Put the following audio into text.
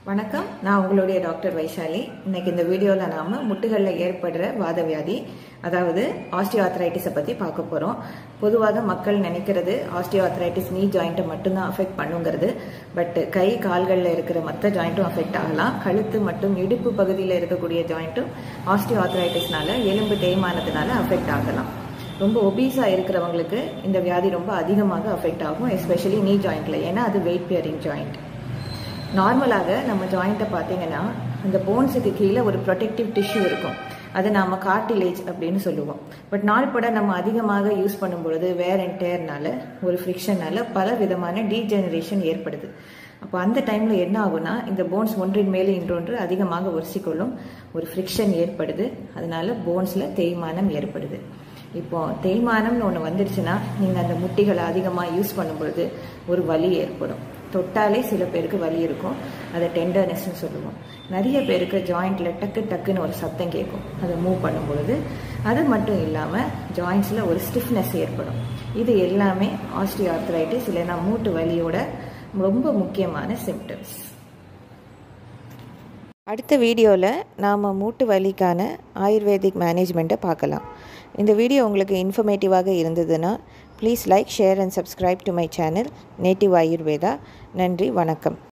வணக்கம் நான் உங்களுடைய டாக்டர் வைஷாலி இன்னைக்கு இந்த வீடியோவில் நாம் முட்டுகளில் ஏற்படுற வாத வியாதி அதாவது ஆஸ்டியோஆர்த்ரைட்டிஸை பற்றி பார்க்க போகிறோம் பொதுவாக மக்கள் நினைக்கிறது ஆஸ்டியோஆர்த்ரைட்டிஸ் நீ ஜாயிண்ட்டை மட்டும்தான் அஃபெக்ட் பண்ணுங்கிறது பட் கை கால்களில் இருக்கிற மற்ற ஜாயிண்ட்டும் அஃபெக்ட் ஆகலாம் கழுத்து மற்றும் இடுப்பு பகுதியில் இருக்கக்கூடிய ஜாயிண்ட்டும் ஆஸ்டியோஆர்த்ரைட்டிஸ்னால எலும்பு தேய்மானத்தினால அஃபெக்ட் ஆகலாம் ரொம்ப ஒபீஸாக இருக்கிறவங்களுக்கு இந்த வியாதி ரொம்ப அதிகமாக அஃபெக்ட் ஆகும் எஸ்பெஷலி நீ ஜாயிண்ட்ல ஏன்னா அது வெயிட் பியரிங் ஜாயிண்ட் நார்மலாக நம்ம ஜாயிண்ட்டை பார்த்தீங்கன்னா அந்த போன்ஸுக்கு கீழே ஒரு ப்ரொடெக்டிவ் டிஷ்யூ இருக்கும் அதை நாம் கார்டிலேஜ் அப்படின்னு சொல்லுவோம் பட் நாள்பட நம்ம அதிகமாக யூஸ் பண்ணும்பொழுது வேர் அண்ட் டேர்னால ஒரு ஃப்ரிக்ஷனால பல விதமான டீஜெனரேஷன் ஏற்படுது அப்போ அந்த டைமில் என்ன ஆகும்னா இந்த போன்ஸ் ஒன்றின் மேலே இன்றொன்று அதிகமாக ஒரிசிக்கொள்ளும் ஒரு ஃப்ரிக்ஷன் ஏற்படுது அதனால போன்ஸில் தேய்மானம் ஏற்படுது இப்போ தேய்மானம்னு ஒன்று வந்துடுச்சுன்னா நீங்கள் அந்த முட்டிகளை அதிகமாக யூஸ் பண்ணும்பொழுது ஒரு வலி ஏற்படும் தொட்டாலே சில பேருக்கு வலி இருக்கும் அதை டெண்டர்னஸ்ன்னு சொல்லுவோம் நிறைய பேருக்கு ஜாயிண்ட்ல டக்கு டக்குன்னு ஒரு சத்தம் கேட்கும் அதை மூவ் பண்ணும் பொழுது அது மட்டும் இல்லாமல் ஜாயிண்ட்ஸில் ஒரு ஸ்டிஃப்னஸ் ஏற்படும் இது எல்லாமே ஆஸ்டியோஆர்த்ரைட்டிஸ் இல்லைன்னா மூட்டு வலியோட ரொம்ப முக்கியமான சிம்டம்ஸ் அடுத்த வீடியோவில் நாம் மூட்டு வலிக்கான ஆயுர்வேதிக் மேனேஜ்மெண்ட்டை பார்க்கலாம் இந்த வீடியோ உங்களுக்கு இன்ஃபர்மேட்டிவாக இருந்ததுன்னா please like share and subscribe to my channel native Ayurveda நன்றி வணக்கம்